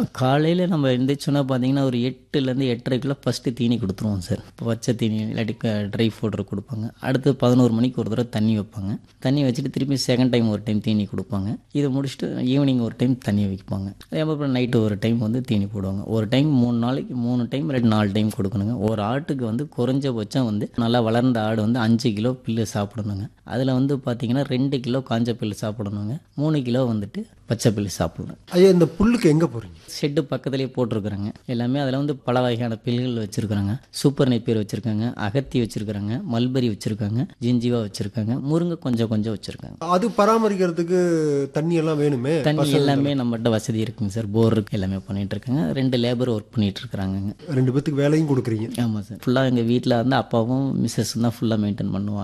காலையில் நம்ம எழுந்திரிச்சோன்னா பார்த்தீங்கன்னா ஒரு எட்டுலேருந்து எட்டரைக்குள்ளே ஃபஸ்ட்டு தீனி கொடுத்துருவோம் சார் இப்போ பச்சை தீனி இல்லாட்டி ட்ரை ஃபுட்ரு கொடுப்பாங்க அடுத்து பதினோரு மணிக்கு ஒரு தடவை தண்ணி வைப்பாங்க தண்ணி வச்சுட்டு திருப்பி செகண்ட் டைம் ஒரு டைம் தீனி கொடுப்பாங்க இதை முடிச்சுட்டு ஈவினிங் ஒரு டைம் தண்ணி வைப்பாங்க அதே மாதிரி நைட்டு ஒரு டைம் வந்து தீனி போடுவாங்க ஒரு டைம் மூணு நாளைக்கு மூணு டைம் இல்லாட்டி நாலு டைம் கொடுக்கணுங்க ஒரு ஆட்டுக்கு வந்து குறைஞ்சபட்சம் வந்து நல்லா வளர்ந்த ஆடு வந்து அஞ்சு கிலோ புல்லு சாப்பிடணுங்க அதில் வந்து பார்த்தீங்கன்னா ரெண்டு கிலோ காஞ்ச புல்லு சாப்பிடணுங்க மூணு கிலோ வந்துட்டு பச்சை புல்லு சாப்பிடணும் ஐயா இந்த புல்லுக்கு எங்கே போகிறீங்க ஷெட்டு பக்கத்துலேயே போட்டிருக்கிறாங்க எல்லாமே அதில் வந்து பல வகையான பில்கள் வச்சுருக்குறாங்க சூப்பர் நெப்பேர் வச்சுருக்காங்க அகத்தி வச்சுருக்குறாங்க மல்பரி வச்சுருக்காங்க ஜிஞ்சிவா வச்சுருக்காங்க முருங்கை கொஞ்சம் கொஞ்சம் வச்சுருக்காங்க அது பராமரிக்கிறதுக்கு தண்ணி எல்லாம் வேணுமே தண்ணி எல்லாமே நம்மகிட்ட வசதி இருக்குங்க சார் போர் இருக்கு எல்லாமே பண்ணிட்டு இருக்காங்க ரெண்டு லேபர் ஒர்க் பண்ணிட்டு இருக்கிறாங்க ரெண்டு பேத்துக்கு வேலையும் கொடுக்குறீங்க ஆமாம் சார் ஃபுல்லாக எங்கள் வீட்டில் வந்து அப்பாவும் மிஸ்ஸஸும் தான் ஃபுல்லாக மெயின்டைன் பண்ணுவாங்க